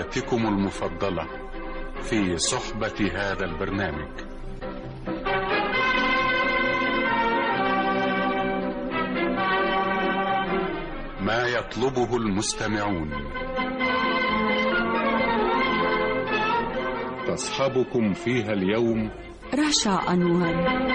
فقراتكم المفضلة في صحبة هذا البرنامج ما يطلبه المستمعون تصحبكم فيها اليوم رشا أنور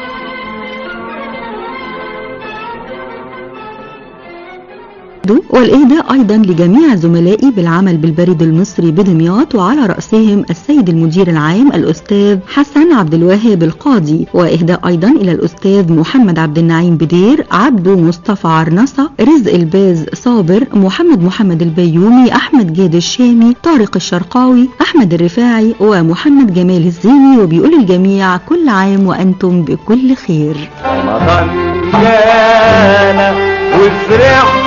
والإهداء أيضا لجميع زملائي بالعمل بالبريد المصري بدمياط وعلى رأسهم السيد المدير العام الأستاذ حسن عبد الواهب القاضي وإهداء أيضا إلى الأستاذ محمد عبد النعيم بدير عبده مصطفى عرنصة رزق الباز صابر محمد محمد البيومي أحمد جاد الشامي طارق الشرقاوي أحمد الرفاعي ومحمد جمال الزيني وبيقول الجميع كل عام وأنتم بكل خير رمضان جانا وفرحنا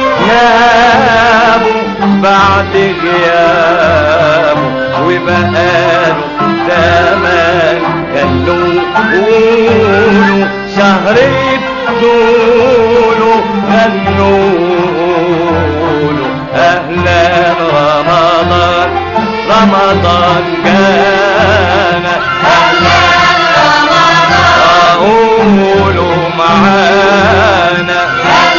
به بعد غيابه وبقاله زمان كانوا قولوا شهر طوله غنوا له اهلا رمضان رمضان جانا اهلا قولوا معانا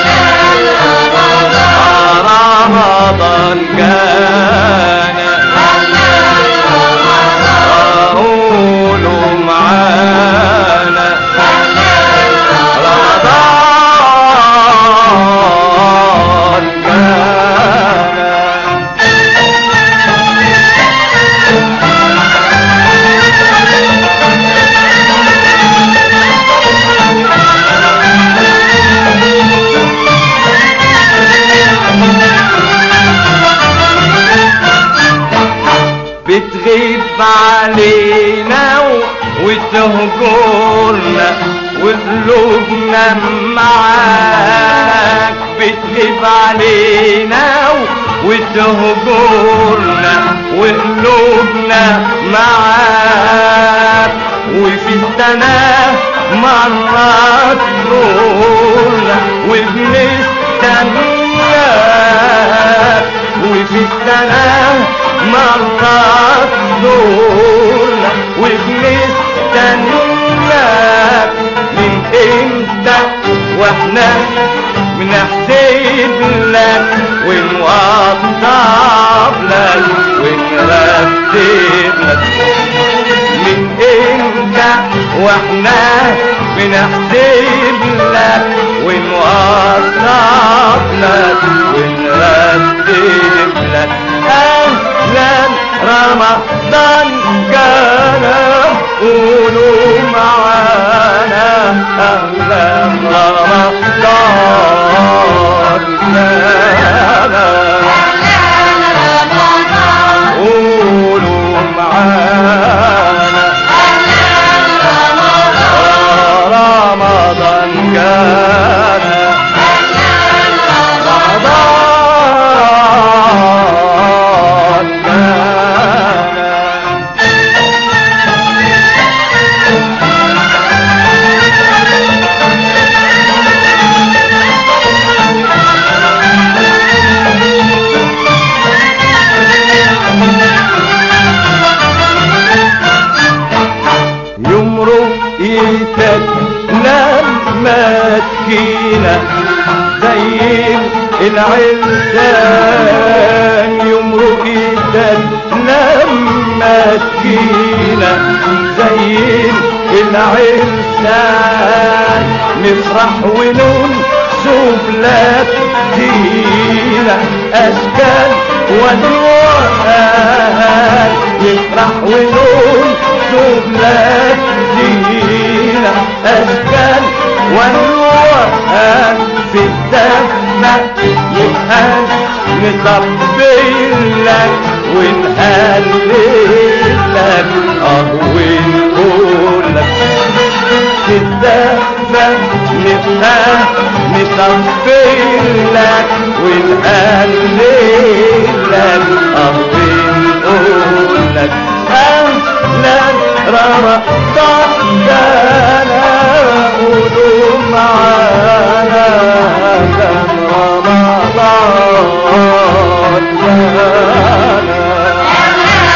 رمضان جانا قولوا معانا رمضان جانا بتغيب علينا وتهجرنا وقلوبنا معاك بتغيب علينا وتهجرنا وقلوبنا معاك وفي السنة مرات نورنا وبنستناك وفي السنة مرات نورنا وبنستناك من امتى واحنا بنحسب لك ونوضب لك ونرتب لك من امتى واحنا بنحسب لك ونوضب لك ونرتب لك اهلا رمضان جانا قولوا معانا اهلا رمضان جانا قولوا معانا رمضان جانا رمضان جانا يمرق ايدك لما تجينا زي العلسان يمرق ايدك لما تجينا زي العلسان نفرح ونون شوف لك دينا اشكال والوان نفرح ونون شوف لك دينا اشكال والوان في الدفة يبقى نطبل لك ونهلل لك اه ونقول لك في الدفة نبقى نطبل لك ونهلل لك اه ونقول لك اهلا رمضان جانا قولوا معانا كان رمضان جانا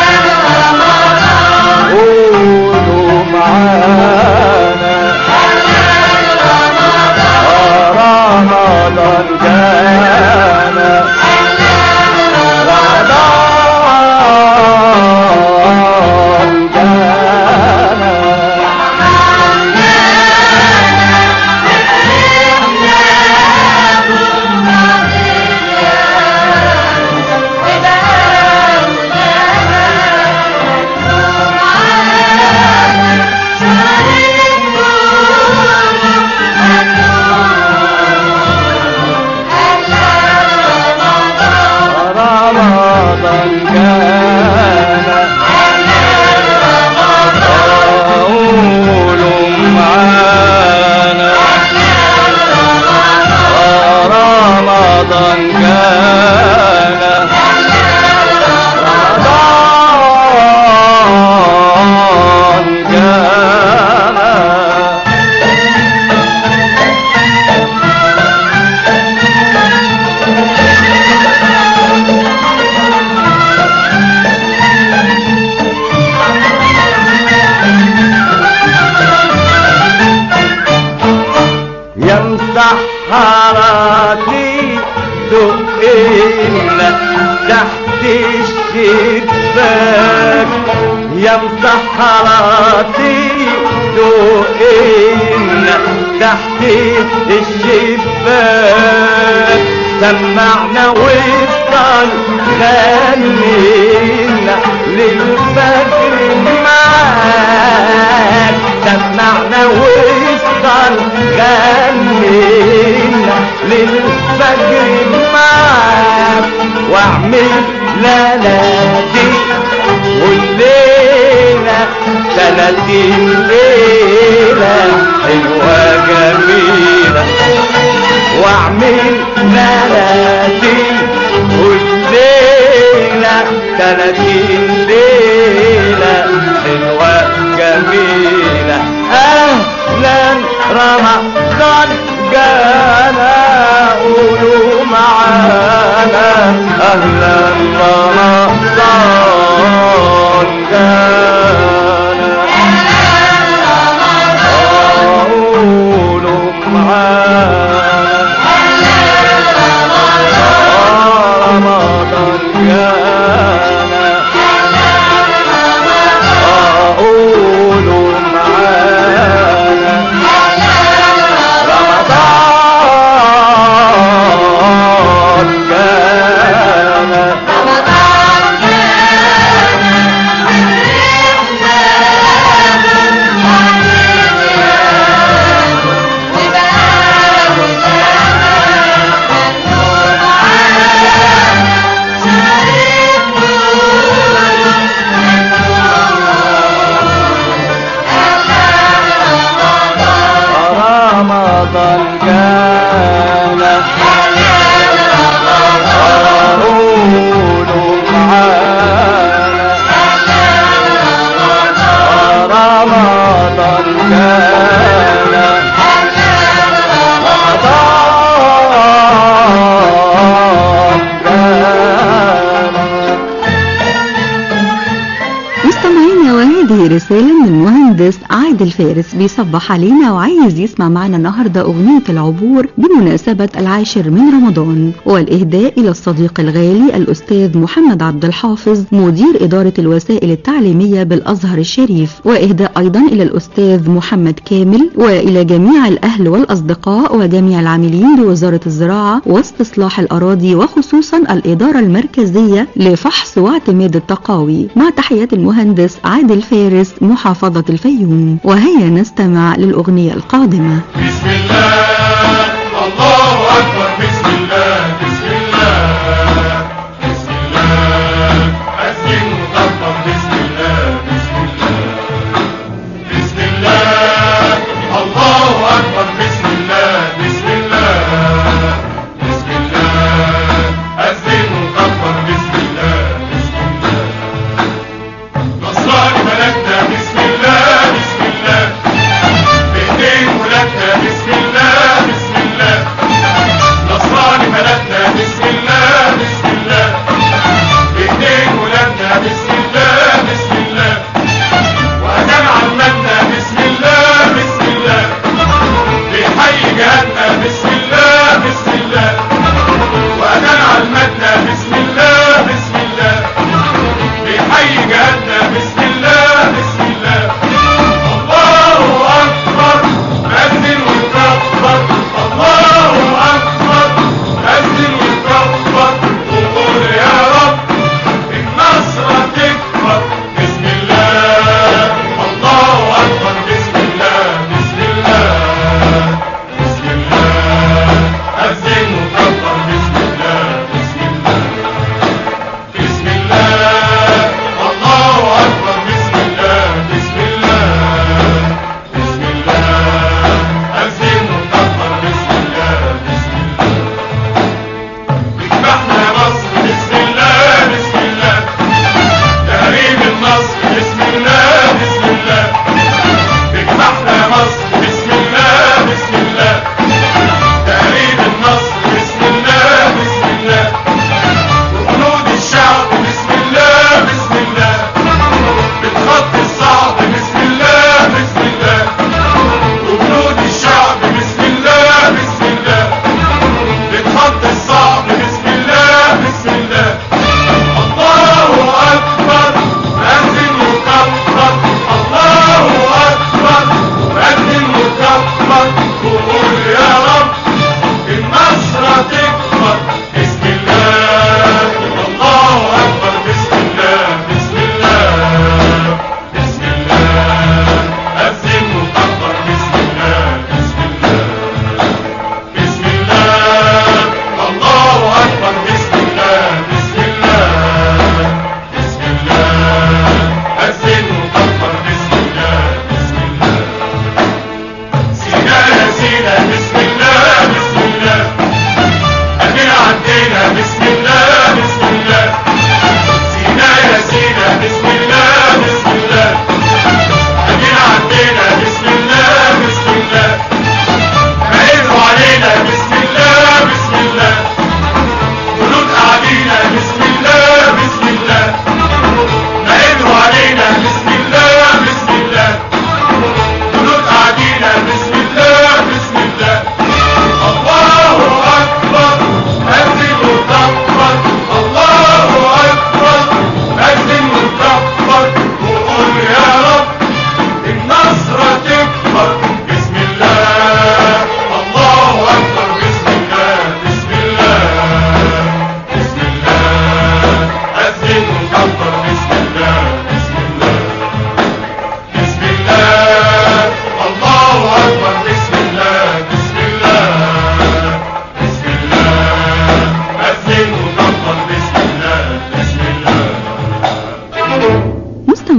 تحت الشباك سمعنا وصل غنينا للفجر معاك سمعنا وصل غنينا للفجر معاك واعمل ليلتي والليلة ثلاثين ليلة حلوة جميلة واعمل ليلتي والليلة ثلاثين ليلة حلوة جميلة أهلا رمضان جانا قولوا معانا أهلا رمضان جانا قولوا معانا رمضان جانا قولوا معانا رمضان جانا رمضان جانا قولوا معانا رمضان جانا رمضان جانا مستمعينا وهذه رسالة من مهندس عادل فارس بيصبح علينا وعايز يسمع معنا النهاردة أغنية العبور بمناسبة العاشر من رمضان والإهداء إلى الصديق الغالي الأستاذ محمد عبد الحافظ مدير إدارة الوسائل التعليمية بالأزهر الشريف وإهداء أيضا إلى الأستاذ محمد كامل وإلى جميع الأهل والأصدقاء وجميع العاملين بوزارة الزراعة واستصلاح الأراضي وخصوصا الإدارة المركزية لفحص واعتماد التقاوي مع تحيات المهندس عادل فارس محافظة الفيوم وهيا نستمع للأغنية القادمة بسم الله الله أكبر بسم الله بسم الله بسم الله أسلم وطبق بسم الله بسم الله بسم الله الله أكبر بسم الله بسم الله بسم الله أسلم وطبق بسم الله بسم الله نصراني ملكنا بسم الله بسم الله بايدين ولادنا بسم الله بسم الله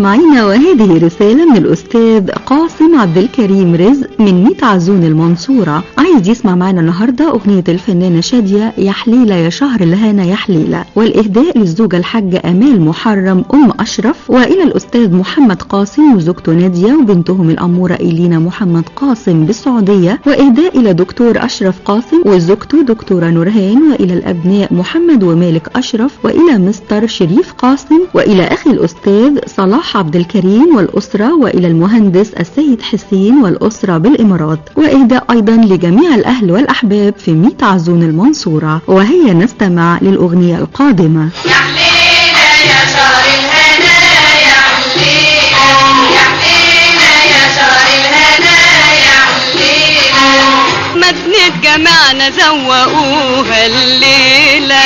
مستمعينا وهذه رسالة من الأستاذ قاسم عبد الكريم رزق من ميت عزون المنصورة عايز يسمع معنا النهاردة أغنية الفنانة شادية يا حليلة يا شهر الهنا يا حليلة والإهداء للزوجة الحاجة أمال محرم أم أشرف وإلى الأستاذ محمد قاسم وزوجته نادية وبنتهم الأمورة إلينا محمد قاسم بالسعودية وإهداء إلى دكتور أشرف قاسم وزوجته دكتورة نورهان وإلى الأبناء محمد ومالك أشرف وإلى مستر شريف قاسم وإلى أخي الأستاذ صلاح عبد الكريم والأسرة وإلى المهندس السيد حسين والأسرة بالإمارات وإهداء أيضا لجميع الأهل والأحباب في ميت عزون المنصورة وهيا نستمع للأغنية القادمة يا حلينا يا شهر الهنا يا حلينا يا حلينا يا شهر الهنا يا حلينا مدنة جمعنا زوقوها الليلة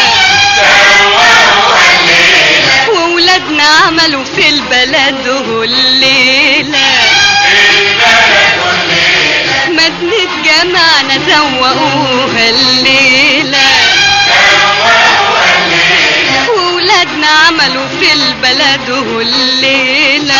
وولادنا عملوا في البلد الليلة مدنة جمعنا زوقوها الليلة وولادنا عملوا في البلد الليلة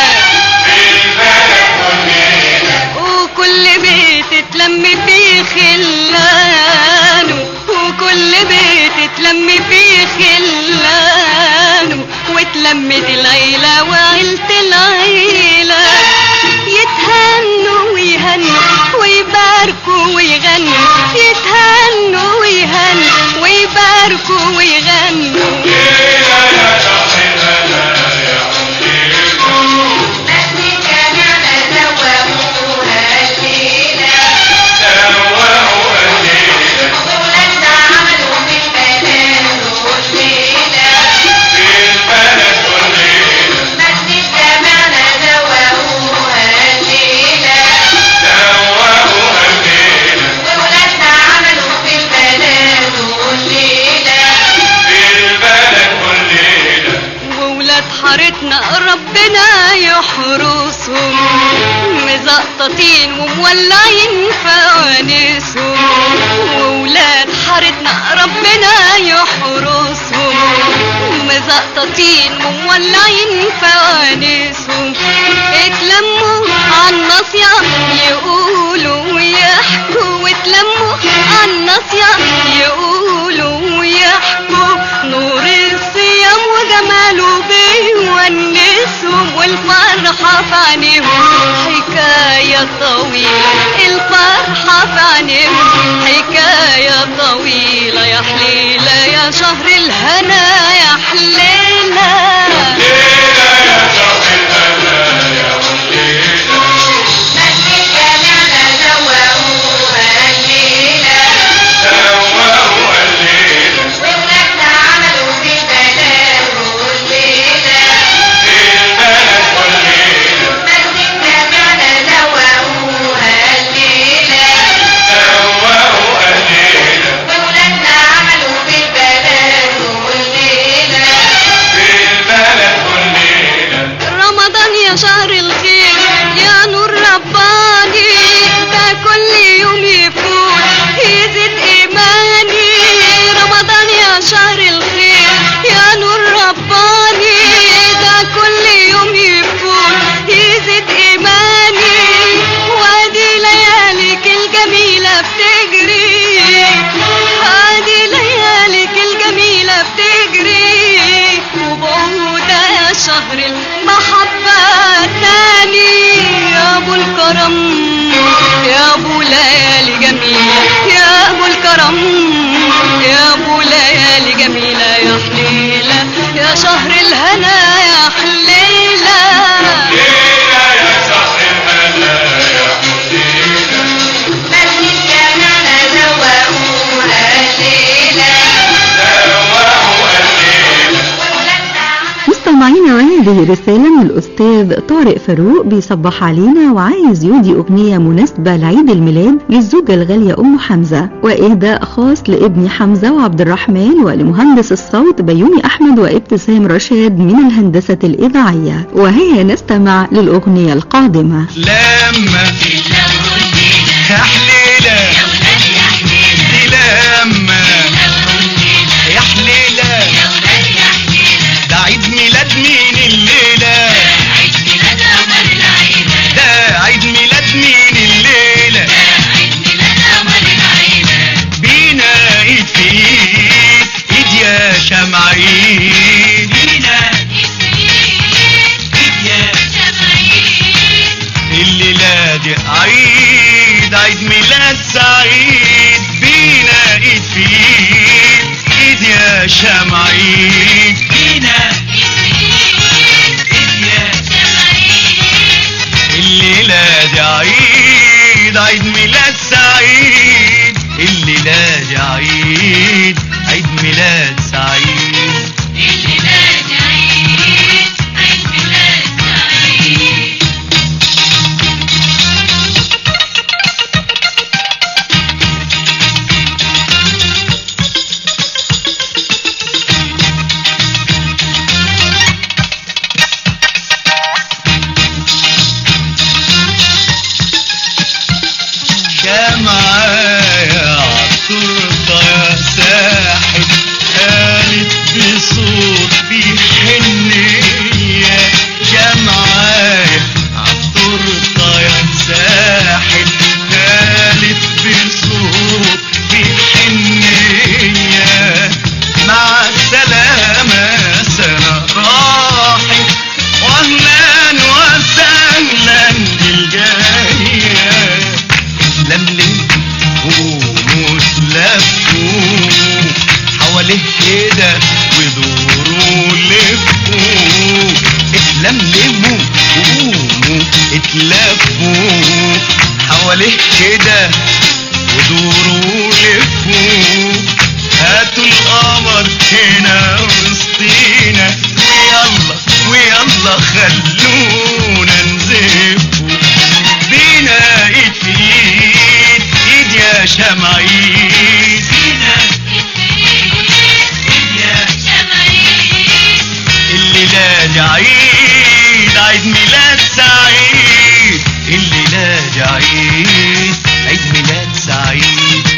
وكل بيت اتلم فيه خلانه وكل بيت اتلم فيه خلانه واتلمت العيلة وعيلة العيلة يتهنوا ويهنوا ويباركوا ويغنوا يتهنوا ويهنوا ويباركوا ويغنوا مدنة جمعنا زوقوها الليلة وولادنا عملوا في البلد الليلة مدنة جمعنا زوقوها الليلة وولادنا عملوا في البلد الليلة وولاد حارتنا ربنا يحرسهم مزقططين ومولعين فوانيسهم وولاد حارتنا ربنا يحرسهم مزقططين ومولعين فوانيسهم اتلموا عالناصية يقولوا ويحكوا واتلموا عالناصية يقولوا ويحكوا نور الصيام وجماله بيونسهم والفرحة في عينيهم حكاية طويلة الفرحة في عينيهم حكاية طويلة يا حليلة يا شهر الهنا يا حليلة مدنة جمعنا زوقوها الليلة وولادنا عملوا في البلد الليلة مدنة جمعنا زوقوها الليلة وولادنا عملوا في البلد الليلة رمضان يا شهر الخير يا نور رباني ده كل يوم يفوت يزيد ايماني رمضان يا شهر الخير يا نور رباني ده كل يوم يفوت يزيد ايماني وادي لياليك الجميلة بتجري ادي لياليك الجميلة بتجري وبعودة يا شهر المحبة تاني يا ابو الكرم يا ابو ليالي جميلة يا ابو الكرم يا ابو ليالي جميلة يا حليلة يا شهر الهنا يا حليلة مدنة جمعنا زوقوها الليلة وولادنا عملوا مستمعينا وهذه رسالة من الأستاذ طارق فاروق بيصبح علينا وعايز يودي أغنية مناسبة لعيد الميلاد للزوجة الغالية أم حمزة وإهداء خاص لابن حمزة وعبد الرحمن ولمهندس الصوت بيومي أحمد وابتسام رشاد من الهندسة الإذاعية وهيا نستمع للأغنية القادمة لما يا حليلة دي لما يا حليلة ده عيد ميلاد مين الليلة ميلاد سعيد بينا ايد في ايد ايد يا شمعين بينا الليلة دي عيد عيد ميلاد سعيد الليلة دي عيد عيد ميلاد سعيد معايا عالتورته يا ساحب قالت بصوت بحنية يا معايا عالتورته يا ساحب قالت بصوت بحنية مع السلامة سنة راحت واهلا وسهلا بالجايه لملم ومسلفوا حواليه كده ودوروا لفوا اتلملموا وقوموا اتلفوا حواليه كده ودوروا لفوا هاتوا القمر هنا وسطينا ويلا ويلا خلونا نزفوا بينا ايد في ايد ايد يا شمعين بينا الليلة دي عيد عيد ميلاد سعيد الليلة دي عيد عيد ميلاد سعيد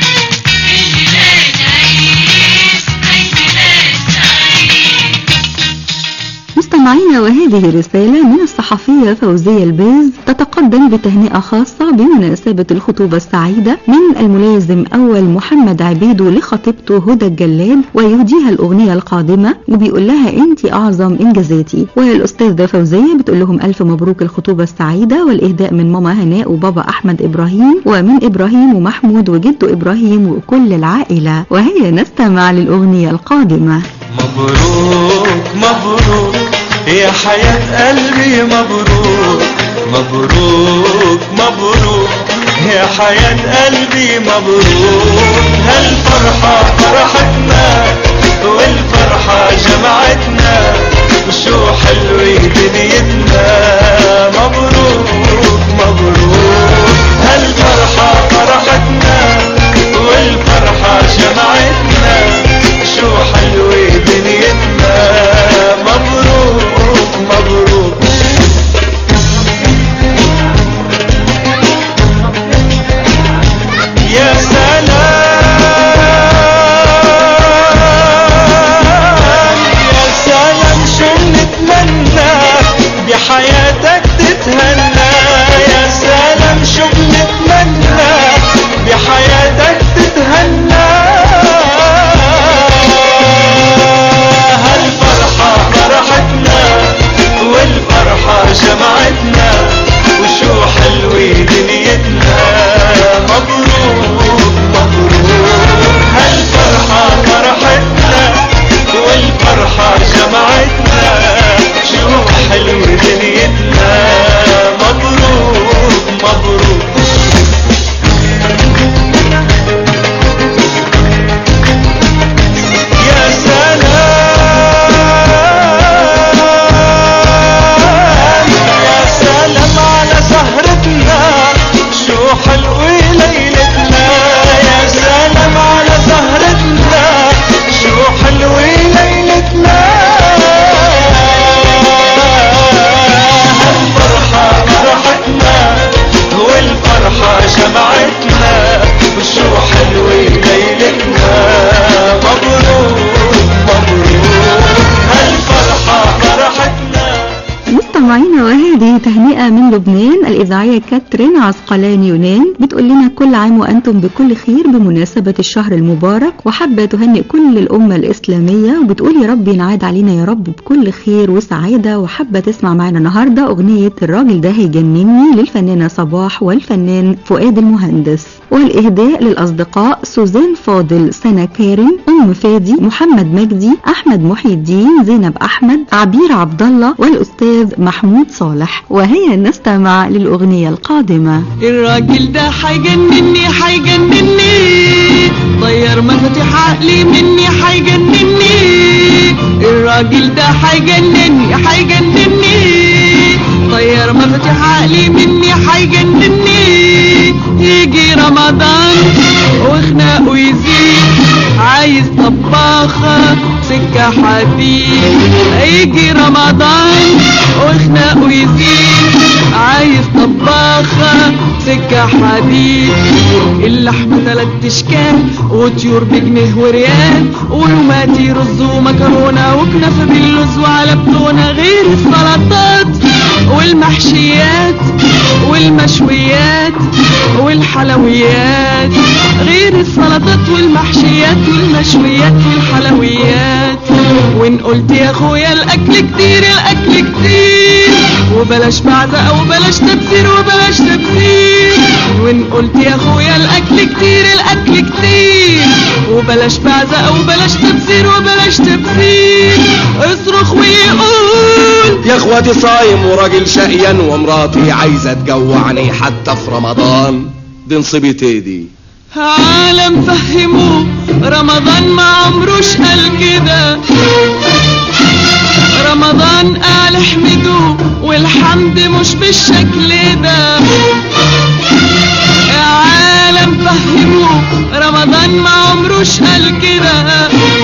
مستمعينا وهذه رسالة من الصحفية فوزية الباز تتقدم بتهنئة خاصة بمناسبة الخطوبة السعيدة من الملازم أول محمد عبيدو لخطيبته هدى الجلاد ويهديها الأغنية القادمة وبيقول لها أنت أعظم إنجازاتي والأستاذة فوزية بتقول لهم ألف مبروك الخطوبة السعيدة والإهداء من ماما هناء وبابا أحمد إبراهيم ومن إبراهيم ومحمود وجده إبراهيم وكل العائلة وهي نستمع للأغنية القادمة مبروك مبروك يا حياة قلبي مبروك مبروك مبروك يا حياة قلبي مبروك هالفرحة فرحتنا والفرحة جمعتنا وشو حلوة دنيتنا مبروك مبروك هالفرحة فرحتنا والفرحة جمعتنا شو حلوة دنيتنا مبروك مبروك يا سلام يا سلام شو نتمنى بحياتك تتهنى التهنئة من لبنان الإذاعية كاترين عسقلان يونان بتقول لنا كل عام وأنتم بكل خير بمناسبة الشهر المبارك وحابة تهنئ كل الأمة الإسلامية وبتقول يا رب ينعاد علينا يا رب بكل خير وسعادة وحابة تسمع معنا النهاردة أغنية الراجل ده هيجنني للفنانة صباح والفنان فؤاد المهندس والإهداء للأصدقاء سوزان فاضل سنة كارم أم فادي محمد مجدي أحمد محي الدين زينب أحمد عبير عبد الله والأستاذ محمود صالح وهيا نستمع للأغنية القادمة الراجل ده هيجنني هيجنني طير مفاتيح عقلي مني هيجنني الراجل ده هيجنني هيجنني طير مفاتيح عقلي مني هيجنني يجي رمضان وخناقه يزيد عايز طباخة سكة حديد يجي رمضان وخناقه يزيد عايز طباخة سكة حديد اللحمة تلات اشكال وطيور بجنيه وريال ولوماتي رز ومكرونة وكنافة باللوز وعلى بتونة غير السلطات والمحشيات والمشويات والحلويات غير السلطات والمحشيات والمشويات والحلويات وان قلت يا اخويا الاكل كتير الاكل كتير وبلاش معزقه وبلاش تبذير وبلاش تبذير وان قلت يا اخويا الاكل كتير الاكل كتير وبلاش معزقه وبلاش تبذير وبلاش تبذير اصرخ ويقول يا اخواتي صايم وراجل شقيان ومراتي عايزة تجوعني حتى في رمضان دي نصيبتي دي عالم فهموه رمضان ما عمروش قال كده رمضان قال احمدوه والحمد مش بالشكل ده يا عالم فهموه رمضان ما عمروش قال كده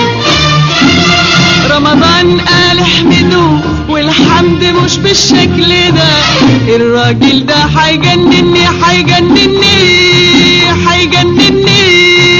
رمضان قال احمدوه والحمد مش بالشكل ده الراجل ده هيجنني هيجنني هيجنني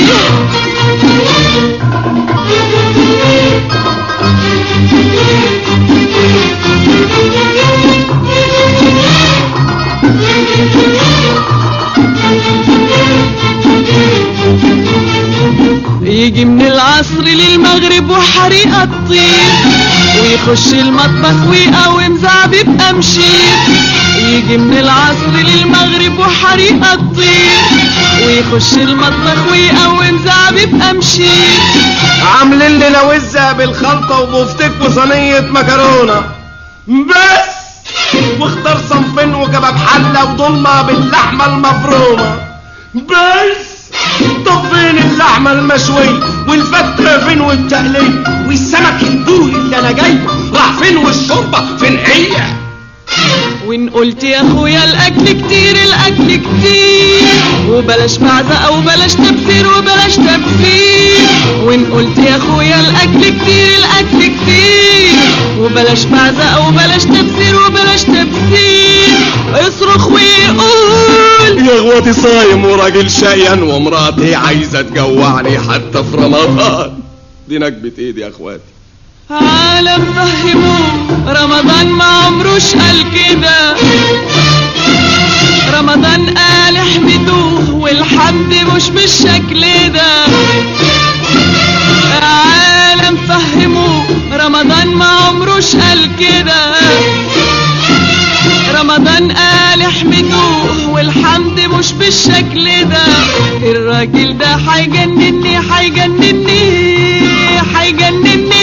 يجي من العصر للمغرب وحريقة تطير ويخش المطبخ ويقوم زعبيب أمشير يجي من العصر للمغرب وحريقة تطير ويخش المطبخ ويقوم زعبيب أمشير عاملين لنا وزة بالخلطة وبفتك وصينية مكرونة بس واختار صنفين وكباب حلة وضمة باللحمة المفرومة بس طب فين اللحمة المشوية والفتة فين والتقلية والسمك البوري اللي انا جايبه راح فين والشوربة فين هي وان قلت يا اخويا الاكل كتير الاكل كتير وبلاش معزقه وبلاش تبذير وبلاش تبذير وان قلت يا اخويا الاكل كتير الاكل كتير وبلاش معزقه وبلاش تبذير وبلاش تبذير اصرخ ويقول يا اخواتي صايم وراجل شقيان ومراتي عايزة تجوعني حتى في رمضان دي نكبة ايدي يا اخواتي عالم فهموه رمضان ما عمروش قال كده رمضان قال احمدوه والحمد مش بالشكل ده عالم فهموه رمضان ما عمروش قال كده رمضان قال احمدوه والحمد مش بالشكل ده الراجل ده هيجنني هيجنني هيجنني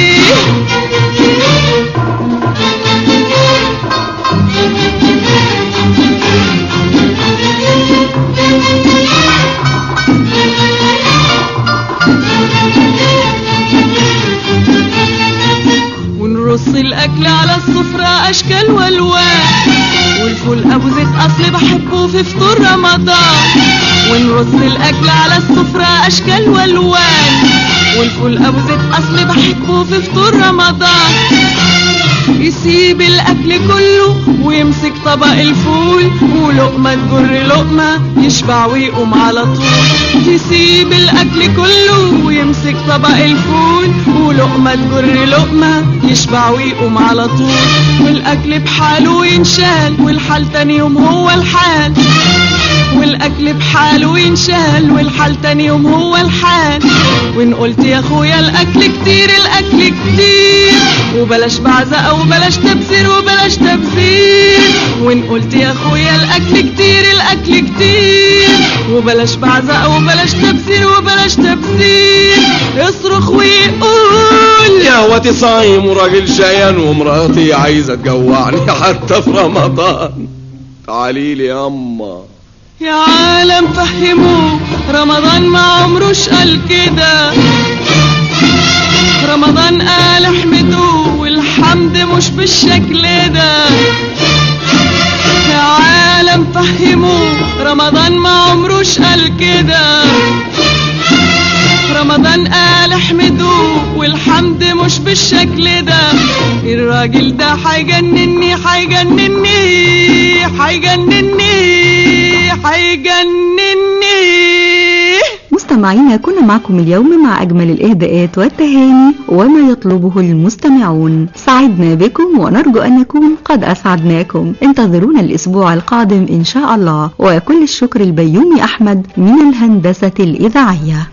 ونرص الاكل على السفرة اشكال والوان والفول ابو زيت اصل بحبه في فطور رمضان ونرص الاكل على السفرة اشكال والوان والفول ابو زيت اصل بحبه في فطور رمضان يسيب الاكل كله ويمسك طبق الفول ولقمة تجر لقمة يشبع ويقوم على طول يسيب الاكل كله ويمسك طبق الفول ولقمة تجر لقمة يشبع ويقوم على طول والاكل بحاله ينشال والحال تاني يوم هو الحال والاكل بحاله ينشال والحال تاني يوم هو الحال وان قلت يا اخويا الاكل كتير الاكل كتير وبلاش بعزقه وبلاش تبذير وبلاش تبذير وان قلت يا اخويا الاكل كتير الاكل كتير وبلاش بعزقه وبلاش تبذير وبلاش تبذير اصرخ ويقول يا واتي صايم وراجل شقيان ومراتي عايزة تجوعني حتى في رمضان تعالي لي ياما يا عالم فهموه رمضان ما عمروش قال كده رمضان قال احمدوه والحمد مش بالشكل ده يا عالم فهموه رمضان ما عمروش قال كده رمضان قال احمدوه والحمد مش بالشكل ده الراجل ده هيجنني هيجنني هيجنني هيجنني مستمعينا كنا معكم اليوم مع أجمل الإهداءات والتهاني وما يطلبه المستمعون سعدنا بكم ونرجو أن نكون قد أسعدناكم انتظرونا الأسبوع القادم إن شاء الله وكل الشكر البيومي أحمد من الهندسة الإذاعية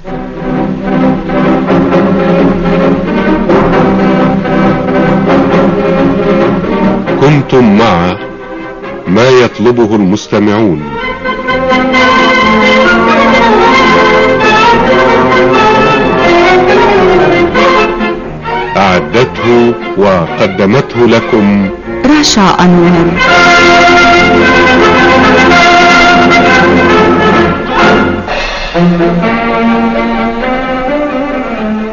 كنتم مع ما يطلبه المستمعون أعدته وقدمته لكم رشا أنور